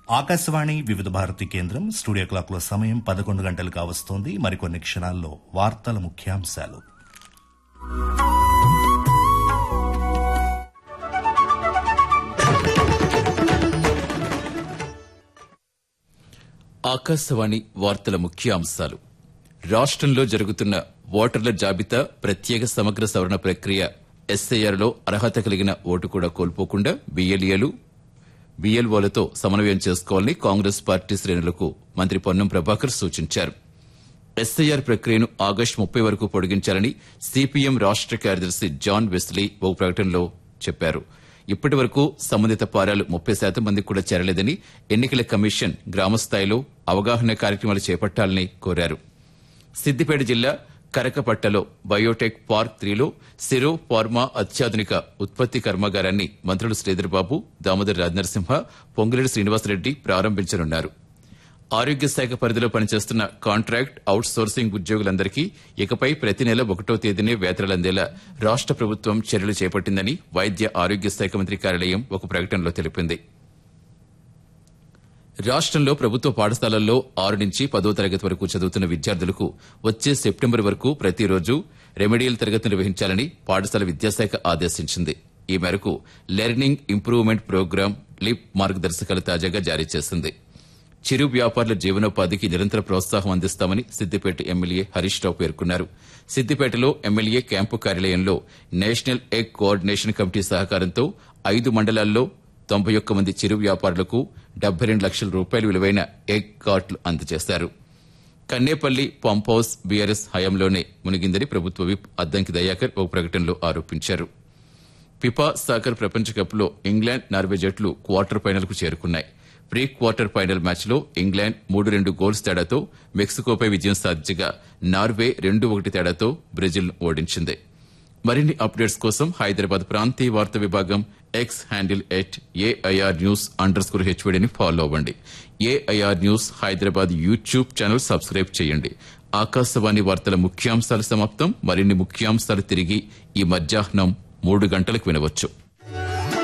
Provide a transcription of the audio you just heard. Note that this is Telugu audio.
ఆకాశవాణి వివిధ భారతి కేంద్రం స్టూడియో క్లాక్లో సమయం పదకొండు గంటలు కావస్తోంది మరికొన్ని క్షణాల్లో వార్తల ముఖ్యాంశాలు ఆకాశవాణి వార్తల ముఖ్యాంశాలు రాష్ట్రంలో జరుగుతున్న ఓటర్ల జాబితా ప్రత్యేక సమగ్ర సవరణ ప్రక్రియ ఎస్ఐఆర్లో అర్హత కలిగిన ఓటు కూడా కోల్పోకుండా బిఎల్ఏలు బిఎల్ఓలతో సమన్వయం చేసుకోవాలని కాంగ్రెస్ పార్టీ శ్రేణులకు మంత్రి పొన్నం ప్రభాకర్ సూచించారు ఎస్ఐఆర్ ప్రక్రియను ఆగస్టు ముప్పై వరకు పొడిగించాలని సిపిఎం రాష్ట కార్యదర్శి జాన్ వెస్లీ ఓ ప్రకటనలో చెప్పారు ఇప్పటి వరకు సంబంధిత పారాలు ముప్పై శాతం మందికి కూడా చేరలేదని ఎన్నికల కమిషన్ గ్రామస్థాయిలో అవగాహన కార్యక్రమాలు చేపట్టాలని కోరారు సిద్దిపేట జిల్లా కరకపట్టలో బయోటెక్ పార్క్ త్రీలో సిరో ఫార్మా అత్యాధునిక ఉత్పత్తి కర్మాగారాన్ని మంత్రులు శ్రీధర్బాబు దామోదర్ రాజనరసింహ పొంగులేటి శ్రీనివాసరెడ్డి ప్రారంభించనున్నారు ఆరోగ్య శాఖ పరిధిలో పనిచేస్తున్న కాంట్రాక్ట్ అవుట్ సోర్సింగ్ ఉద్యోగులందరికీ ఇకపై ప్రతి నెల ఒకటో తేదీనే వేతనాలు అందేలా రాష్ట ప్రభుత్వం చర్యలు చేపట్టిందని వైద్య ఆరోగ్య శాఖ మంత్రి కార్యాలయం ఒక ప్రకటనలో తెలిపింది రాష్ట్రంలో ప్రభుత్వ పాఠశాలల్లో ఆరు నుంచి పదో తరగతి వరకు చదువుతున్న విద్యార్థులకు వచ్చే సెప్టెంబర్ వరకు ప్రతిరోజు రెమెడియల్ తరగతి నిర్వహించాలని పాఠశాల విద్యాశాఖ ఆదేశించింది ఈ మేరకు లెర్నింగ్ ఇంప్రూవ్మెంట్ ప్రోగ్రాం లిప్ మార్గదర్శకాలు తాజాగా జారీ చేసింది చిరు వ్యాపారుల జీవనోపాధికి నిరంతర ప్రోత్సాహం అందిస్తామని సిద్దిపేట ఎమ్మెల్యే హరీష్ రావు పేర్కొన్నారు సిద్దిపేటలో ఎమ్మెల్యే క్యాంపు కార్యాలయంలో నేషనల్ ఎగ్ కోఆర్డినేషన్ కమిటీ సహకారంతో ఐదు మండలాల్లో తొంభై ఒక్క మంది చిరు వ్యాపారులకు డెబ్బై రెండు లక్షల రూపాయల విలువైన ఎగ్ కార్ట్లు అందజేశారు కన్నేపల్లి పంప్ హౌస్ బీఆర్ఎస్ హయాంలోనే మునిగిందని ప్రభుత్వ విప్ అద్దంకి దయాకర్ ఒక ప్రకటనలో ఆరోపించారు ఫిఫా సాకర్ ప్రపంచ కప్లో ఇంగ్లాండ్ నార్వే జట్లు క్వార్టర్ ఫైనల్ కు చేరుకున్నాయి ప్రీ క్వార్టర్ ఫైనల్ మ్యాచ్లో ఇంగ్లాండ్ మూడు రెండు గోల్స్ తేడాతో మెక్సికోపై విజయం సాధించగా నార్వే రెండు ఒకటి తేడాతో బ్రెజిల్ ఓడించింది మరిన్ని అప్డేట్స్ కోసం హైదరాబాద్ ప్రాంతీయ వార్తా విభాగం X handle at AIR news under score హెచ్వీడీని ఫాలో అవ్వండి AIR news Hyderabad YouTube channel subscribe చేయండి ఆకాశవాణి వార్తల ముఖ్యాంశాలు సమాప్తం మరిన్ని ముఖ్యాంశాలు తిరిగి ఈ మధ్యాహ్నం మూడు గంటలకు వినవచ్చు